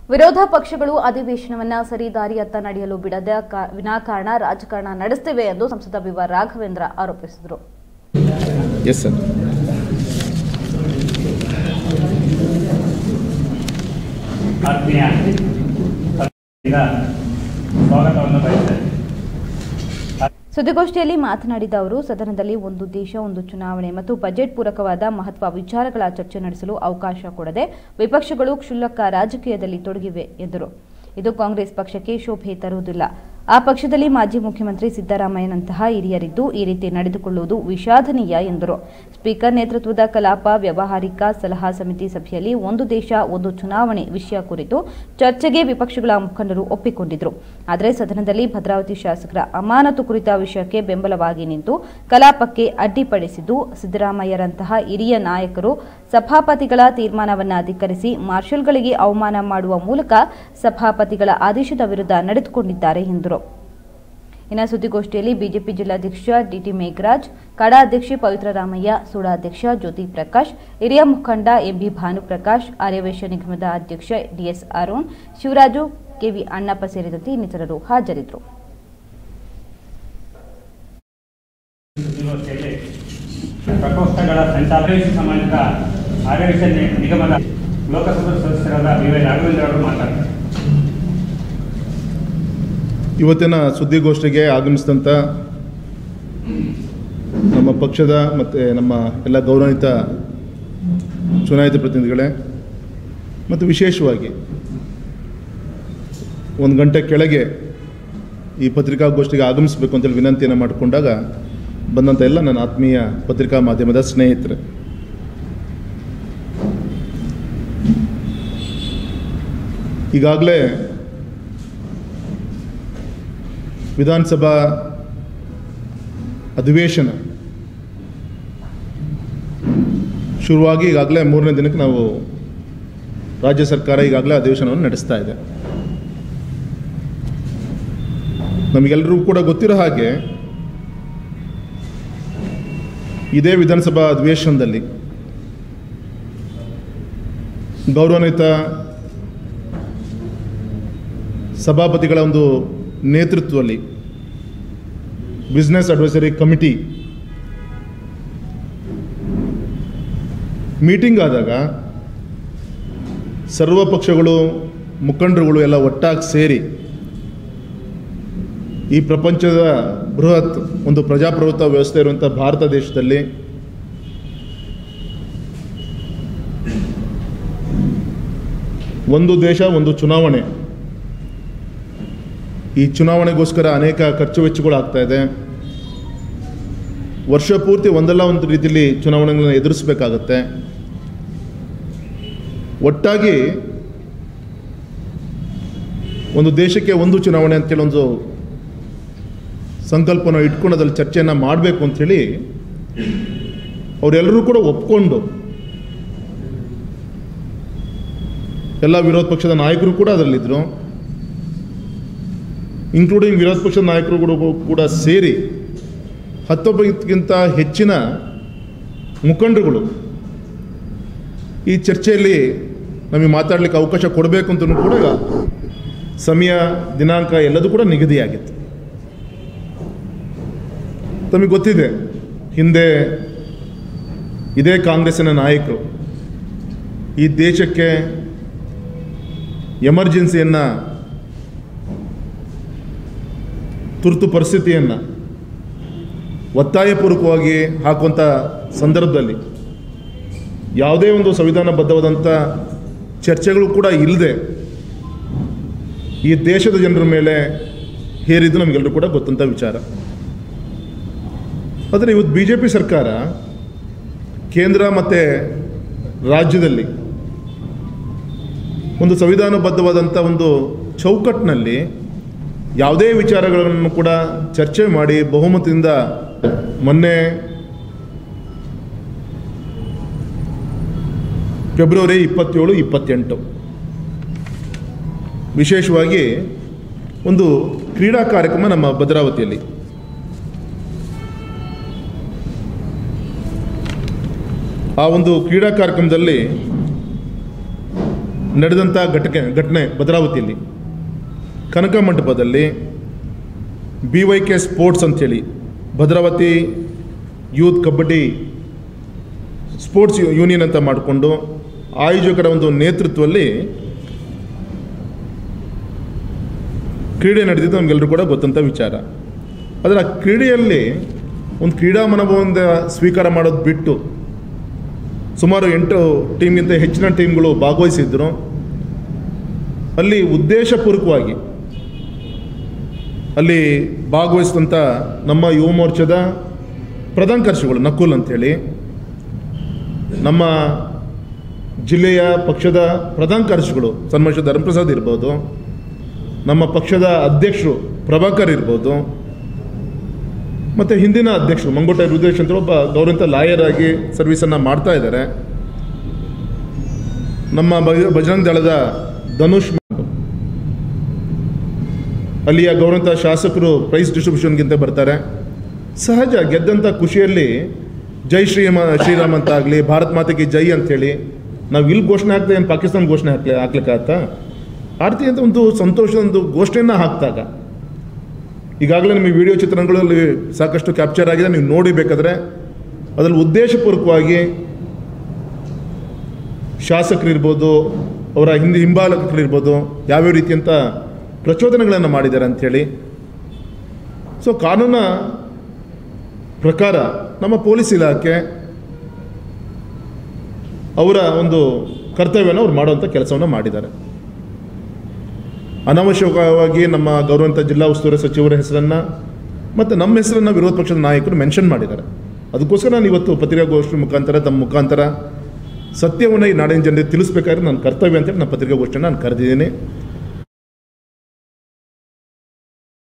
ವಿರೋಧ ಪಕ್ಷಗಳು ಅಧಿವೇಶನವನ್ನ ಸರಿದಾರಿಯತ್ತ ನಡೆಯಲು ಬಿಡದ ಕಾ- ವಿನಾಕಾರಣ ರಾಜಕಾರಣ ನಡೆಸುತ್ತಿವೆ ಎಂದು ಸಂಸದ ಬಿವ ರಾಘವೇಂದ್ರ ಆರೋಪಿಸಿದರು ಎಸ್ ಸರ್ ಆತ್ಮೀಯ ಸಭೆಯಿಂದ ಸ್ವಾಗತವನ್ನು ಬಯಸ್ತೇನೆ ಸುದ್ದಿಗೋಷ್ಠಿಯಲ್ಲಿ ಮಾತನಾಡಿದ ಅವರು ಸದನದಲ್ಲಿ ಒಂದು ದೇಶ ಒಂದು ಚುನಾವಣೆ ಮತ್ತು ಬಜೆಟ್ ಪೂರಕವಾದ ಮಹತ್ವ ವಿಚಾರಗಳ ಚರ್ಚೆ ನಡೆಸಲು ಅವಕಾಶ ಕೊಡದೆ ವಿಪಕ್ಷಗಳು ಕ್ಷುಲ್ಲಕ ರಾಜಕೀಯದಲ್ಲಿ ತೊಡಗಿವೆ ಎಂದರು ಇದು ಕಾಂಗ್ರೆಸ್ ಪಕ್ಷಕ್ಕೆ ಶೋಭೆ ತರುವುದಿಲ್ಲ ಆ ಪಕ್ಷದಲ್ಲಿ ಮಾಜಿ ಮುಖ್ಯಮಂತ್ರಿ ಸಿದ್ದರಾಮಯ್ಯನಂತಹ ಹಿರಿಯರಿದ್ದು ಈ ರೀತಿ ನಡೆದುಕೊಳ್ಳುವುದು ವಿಷಾದನೀಯ ಎಂದರು ಸ್ಪೀಕರ್ ನೇತೃತ್ವದ ಕಲಾಪ ವ್ಯವಹಾರಿಕ ಸಲಹಾ ಸಮಿತಿ ಸಭೆಯಲ್ಲಿ ಒಂದು ದೇಶ ಒಂದು ಚುನಾವಣೆ ವಿಷಯ ಕುರಿತು ಚರ್ಚೆಗೆ ವಿಪಕ್ಷಗಳ ಮುಖಂಡರು ಒಪ್ಪಿಕೊಂಡಿದ್ರು ಆದರೆ ಸದನದಲ್ಲಿ ಭದ್ರಾವತಿ ಶಾಸಕರ ಅಮಾನತು ಕುರಿತ ವಿಷಯಕ್ಕೆ ಬೆಂಬಲವಾಗಿ ನಿಂತು ಕಲಾಪಕ್ಕೆ ಅಡ್ಡಿಪಡಿಸಿದ್ದು ಸಿದ್ದರಾಮಯ್ಯರಂತಹ ಹಿರಿಯ ನಾಯಕರು ಸಭಾಪತಿಗಳ ತೀರ್ಮಾನವನ್ನು ಧಿಕ್ಕರಿಸಿ ಮಾರ್ಷಲ್ಗಳಿಗೆ ಅವಮಾನ ಮಾಡುವ ಮೂಲಕ ಸಭಾಪತಿಗಳ ಆದೇಶದ ವಿರುದ್ಧ ನಡೆದುಕೊಂಡಿದ್ದಾರೆ ಎಂದರು ಇನ್ನು ಸುದ್ದಿಗೋಷ್ಠಿಯಲ್ಲಿ ಬಿಜೆಪಿ ಜಿಲ್ಲಾಧ್ಯಕ್ಷ ಡಿಟಿ ಮೇಘರಾಜ್ ಕಡಾ ಅಧ್ಯಕ್ಷೆ ಪವಿತ್ರ ರಾಮಯ್ಯ ಸುಡಾ ಅಧ್ಯಕ್ಷ ಜ್ಯೋತಿ ಪ್ರಕಾಶ್ ಹಿರಿಯ ಮುಖಂಡ ಎಂಬಿ ಭಾನುಪ್ರಕಾಶ್ ಆರ್ಯವೈಶ್ಯ ನಿಗಮದ ಅಧ್ಯಕ್ಷ ಡಿಎಸ್ ಅರುಣ್ ಶಿವರಾಜು ಕೆವಿ ಅಣ್ಣಪ್ಪ ಸೇರಿದಂತೆ ಇನ್ನಿತರರು ಹಾಜರಿದ್ದರು ಸುದ್ದಿಗೋಷ್ಠಿಯಲ್ಲಿ ಪ್ರಕೋಷ್ಠಗಳ ಸಂಚಾಲಕ ಸಂಬಂಧಿತ ಆಡಳಿತ ನಿ- ನಿಗಮದ ಲೋಕಸಭಾ ಸದಸ್ಯರಾದ ಬಿ ವೈ ರಾಘವೇಂದ್ರ ಅವರು ಮಾತಾಡ್ತಾರೆ ಇವತ್ತಿನ ಸುದ್ದಿಗೋಷ್ಠಿಗೆ ಆಗಮಿಸಿದಂಥ ನಮ್ಮ ಪಕ್ಷದ ಮತ್ತು ನಮ್ಮ ಎಲ್ಲ ಗೌರವಾನ್ವಿತ ಚುನಾಯಿತ ಪ್ರತಿನಿಧಿಗಳೇ ಮತ್ತು ವಿಶೇಷವಾಗಿ ಒಂದು ಗಂಟೆ ಕೆಳಗೆ ಈ ಪತ್ರಿಕಾಗೋಷ್ಠಿಗೆ ಆಗಮಿಸಬೇಕು ಅಂತೇಳಿ ವಿನಂತಿಯನ್ನು ಮಾಡಿಕೊಂಡಾಗ ಬಂದಂಥ ಎಲ್ಲ ನನ್ನ ಆತ್ಮೀಯ ಪತ್ರಿಕಾ ಮಾಧ್ಯಮದ ಸ್ನೇಹಿತರೆ ಈಗಾಗಲೇ ವಿಧಾನಸಭಾ ಅಧಿವೇಶನ ಶುರುವಾಗಿ ಈಗಾಗಲೇ ಮೂರನೇ ದಿನಕ್ಕೆ ನಾವು ರಾಜ್ಯ ಸರ್ಕಾರ ಈಗಾಗಲೇ ಅಧಿವೇಶನವನ್ನು ನಡೆಸ್ತಾ ಇದೆ ನಮಗೆಲ್ಲರಿಗೂ ಕೂಡ ಗೊತ್ತಿರೋ ಹಾಗೆ ಇದೇ ವಿಧಾನಸಭಾ ಅಧಿವೇಶನದಲ್ಲಿ ಗೌರವಾನ್ವಿತ ಸಭಾಪತಿಗಳ ಒಂದು ನೇತೃತ್ವದಲ್ಲಿ ಬಿಸ್ನೆಸ್ ಅಡ್ವೈಸರಿ ಕಮಿಟಿ ಮೀಟಿಂಗ್ ಆದಾಗ ಸರ್ವ ಪಕ್ಷಗಳು ಮುಖಂಡರುಗಳು ಎಲ್ಲ ಒಟ್ಟಾಗಿ ಸೇರಿ ಈ ಪ್ರಪಂಚದ ಬೃಹತ್ ಒಂದು ಪ್ರಜಾಪ್ರಭುತ್ವ ವ್ಯವಸ್ಥೆ ಇರುವಂಥ ಭಾರತ ದೇಶದಲ್ಲಿ ಒಂದು ದೇಶ ಒಂದು ಚುನಾವಣೆ ಈ ಚುನಾವಣೆಗೋಸ್ಕರ ಅನೇಕ ಖರ್ಚು ವೆಚ್ಚಗಳು ಆಗ್ತಾ ಇದೆ ವರ್ಷ ಪೂರ್ತಿ ಒಂದಲ್ಲ ಒಂದು ರೀತಿಯಲ್ಲಿ ಚುನಾವಣೆಗಳನ್ನು ಎದುರಿಸಬೇಕಾಗತ್ತೆ ಒಟ್ಟಾಗಿ ಒಂದು ದೇಶಕ್ಕೆ ಒಂದು ಚುನಾವಣೆ ಅಂತೇಳಿ ಒಂದು ಸಂಕಲ್ಪನ ಇಟ್ಕೊಂಡು ಅದ್ರಲ್ಲಿ ಚರ್ಚೆಯನ್ನು ಮಾಡಬೇಕು ಅಂಥೇಳಿ ಅವರೆಲ್ಲರೂ ಕೂಡ ಒಪ್ಕೊಂಡು ಎಲ್ಲ ವಿರೋಧ ಪಕ್ಷದ ನಾಯಕರು ಕೂಡ ಅದರಲ್ಲಿದ್ದರು ಇನ್ಕ್ಲೂಡಿಂಗ್ ವಿರೋಧ ಪಕ್ಷದ ನಾಯಕರುಗಳು ಕೂಡ ಸೇರಿ ಹತ್ತೊಂಬತ್ತಕ್ಕಿಂತ ಹೆಚ್ಚಿನ ಮುಖಂಡರುಗಳು ಈ ಚರ್ಚೆಯಲ್ಲಿ ನಮಗೆ ಮಾತಾಡಲಿಕ್ಕೆ ಅವಕಾಶ ಕೊಡಬೇಕು ಅಂತಲೂ ಕೂಡ ಸಮಯ ದಿನಾಂಕ ಎಲ್ಲದೂ ಕೂಡ ನಿಗದಿಯಾಗಿತ್ತು ತಮಗೆ ಗೊತ್ತಿದೆ ಹಿಂದೆ ಇದೇ ಕಾಂಗ್ರೆಸ್ಸಿನ ನಾಯಕರು ಈ ದೇಶಕ್ಕೆ ಎಮರ್ಜೆನ್ಸಿಯನ್ನು ತುರ್ತು ಪರಿಸ್ಥಿತಿಯನ್ನು ಒತ್ತಾಯಪೂರ್ವಕವಾಗಿ ಹಾಕುವಂಥ ಸಂದರ್ಭದಲ್ಲಿ ಯಾವುದೇ ಒಂದು ಸಂವಿಧಾನಬದ್ಧವಾದಂಥ ಚರ್ಚೆಗಳು ಕೂಡ ಇಲ್ಲದೆ ಈ ದೇಶದ ಜನರ ಮೇಲೆ ಹೇರಿದ್ದು ನಮಗೆಲ್ಲರೂ ಕೂಡ ಗೊತ್ತಂಥ ವಿಚಾರ ಆದರೆ ಇವತ್ತು ಬಿ ಜೆ ಪಿ ಸರ್ಕಾರ ಕೇಂದ್ರ ಮತ್ತು ರಾಜ್ಯದಲ್ಲಿ ಒಂದು ಸಂವಿಧಾನಬದ್ಧವಾದಂಥ ಒಂದು ಚೌಕಟ್ಟಿನಲ್ಲಿ ಯಾವುದೇ ವಿಚಾರಗಳನ್ನು ಕೂಡ ಚರ್ಚೆ ಮಾಡಿ ಬಹುಮತದಿಂದ ಮೊನ್ನೆ ಫೆಬ್ರವರಿ ಇಪ್ಪತ್ತೇಳು ಇಪ್ಪತ್ತೆಂಟು ವಿಶೇಷವಾಗಿ ಒಂದು ಕ್ರೀಡಾ ಕಾರ್ಯಕ್ರಮ ನಮ್ಮ ಭದ್ರಾವತಿಯಲ್ಲಿ ಆ ಒಂದು ಕ್ರೀಡಾ ಕಾರ್ಯಕ್ರಮದಲ್ಲಿ ನಡೆದಂಥ ಘಟನೆ ಘಟನೆ ಭದ್ರಾವತಿಯಲ್ಲಿ ಕನಕ ಮಂಟಪದಲ್ಲಿ ಬಿ ವೈ ಕೆ ಸ್ಪೋರ್ಟ್ಸ್ ಅಂಥೇಳಿ ಭದ್ರಾವತಿ ಯೂತ್ ಕಬಡ್ಡಿ ಸ್ಪೋರ್ಟ್ಸ್ ಯು- ಯೂನಿಯನ್ ಅಂತ ಮಾಡಿಕೊಂಡು ಆಯೋಜಕರ ಒಂದು ನೇತೃತ್ವದಲ್ಲಿ ಕ್ರೀಡೆ ನಡೆದಿದ್ದು ನಮಗೆಲ್ಲರೂ ಕೂಡ ಗೊತ್ತಂಥ ವಿಚಾರ ಆದರೆ ಆ ಕ್ರೀಡೆಯಲ್ಲಿ ಒಂದು ಕ್ರೀಡಾ ಮನೋಭಾವದಿಂದ ಸ್ವೀಕಾರ ಮಾಡೋದು ಬಿಟ್ಟು ಸುಮಾರು ಎಂಟು ಟೀಮ್ಗಿಂತ ಹೆಚ್ಚಿನ ಟೀಮ್ಗಳು ಭಾಗವಹಿಸಿದ್ರು ಅಲ್ಲಿ ಉದ್ದೇಶಪೂರ್ವಕವಾಗಿ ಅಲ್ಲಿ ಭಾಗವಹಿಸಿದಂಥ ನಮ್ಮ ಯುವ ಮೋರ್ಚಾದ ಪ್ರಧಾನ ಕಾರ್ಯದರ್ಶಿಗಳು ನಕುಲ್ ಅಂತೇಳಿ ನಮ್ಮ ಜಿಲ್ಲೆಯ ಪಕ್ಷದ ಪ್ರಧಾನ ಕಾರ್ಯದರ್ಶಿಗಳು ಸನ್ಮಾನ್ಯ ಧರ್ಮಪ್ರಸಾದ್ ಇರ್ಬೋದು ನಮ್ಮ ಪಕ್ಷದ ಅಧ್ಯಕ್ಷರು ಪ್ರಭಾಕರ್ ಇರ್ಬೋದು ಮತ್ತು ಹಿಂದಿನ ಅಧ್ಯಕ್ಷರು ಮಂಗೋಟೆ ರುದ್ರೇಶ್ ಅಂತ ಒಬ್ಬ ಗೌರವಿತ ಲಾಯರ್ ಆಗಿ ಸರ್ವಿಸನ್ನು ಮಾಡ್ತಾ ಇದ್ದಾರೆ ನಮ್ಮ ಬಜ- ಬಜರಂಗ ದಳದ ಧನುಷ್ ಅಲ್ಲಿಯ ಗೌರವಿತ ಶಾಸಕರು ಪ್ರೈಸ್ ಡಿಸ್ಟ್ರಿಬ್ಯೂಷನ್ಗಿಂತ ಬರ್ತಾರೆ ಸಹಜ ಗೆದ್ದಂಥ ಖುಷಿಯಲ್ಲಿ ಜೈ ಶ್ರೀಮ ಶ್ರೀರಾಮ್ ಅಂತ ಆಗಲಿ ಭಾರತ್ ಮಾತೆಗೆ ಜೈ ಅಂತೇಳಿ ನಾವು ಇಲ್ಲಿ ಘೋಷಣೆ ಹಾಕ್ತೇವೆ ಏನು ಪಾಕಿಸ್ತಾನ ಘೋಷಣೆ ಹಾಕ್ಲಿ ಹಾಕ್ಲಿಕ್ಕಾಗತ್ತಾ ಆ ರೀತಿ ಅಂತ ಒಂದು ಸಂತೋಷದ ಒಂದು ಘೋಷಣೆಯನ್ನು ಹಾಕಿದಾಗ ಈಗಾಗಲೇ ನಿಮಗೆ ವಿಡಿಯೋ ಚಿತ್ರಣಗಳಲ್ಲಿ ಸಾಕಷ್ಟು ಕ್ಯಾಪ್ಚರ್ ಆಗಿದೆ ನೀವು ನೋಡಿ ಬೇಕಾದರೆ ಅದರಲ್ಲಿ ಉದ್ದೇಶಪೂರ್ವಕವಾಗಿ ಶಾಸಕರಿರ್ಬೋದು ಅವರ ಹಿಂದೆ ಹಿಂಬಾಲಕರಿರ್ಬೋದು ಯಾವ್ಯಾವ ರೀತಿಯಂಥ ಪ್ರಚೋದನೆಗಳನ್ನು ಮಾಡಿದ್ದಾರೆ ಅಂಥೇಳಿ ಸೊ ಕಾನೂನ ಪ್ರಕಾರ ನಮ್ಮ ಪೊಲೀಸ್ ಇಲಾಖೆ ಅವರ ಒಂದು ಕರ್ತವ್ಯನ ಅವ್ರು ಮಾಡುವಂಥ ಕೆಲಸವನ್ನು ಮಾಡಿದ್ದಾರೆ ಅನಾವಶ್ಯಕವಾಗಿ ನಮ್ಮ ಗೌರವಂತ ಜಿಲ್ಲಾ ಉಸ್ತುವಾರಿ ಸಚಿವರ ಹೆಸರನ್ನು ಮತ್ತು ನಮ್ಮ ಹೆಸರನ್ನು ವಿರೋಧ ಪಕ್ಷದ ನಾಯಕರು ಮೆನ್ಷನ್ ಮಾಡಿದ್ದಾರೆ ಅದಕ್ಕೋಸ್ಕರ ನಾನು ಇವತ್ತು ಪತ್ರಿಕಾಗೋಷ್ಠಿ ಮುಖಾಂತರ ತಮ್ಮ ಮುಖಾಂತರ ಸತ್ಯವನ್ನು ಈ ನಾಡಿನ ಜನರಿಗೆ ತಿಳಿಸ್ಬೇಕಾದ್ರೆ ನನ್ನ ಕರ್ತವ್ಯ ಅಂತೇಳಿ ನಾನು ಪತ್ರಿಕಾಗೋಷ್ಠಿಯನ್ನು ನಾನು ಕರೆದಿದ್ದೀನಿ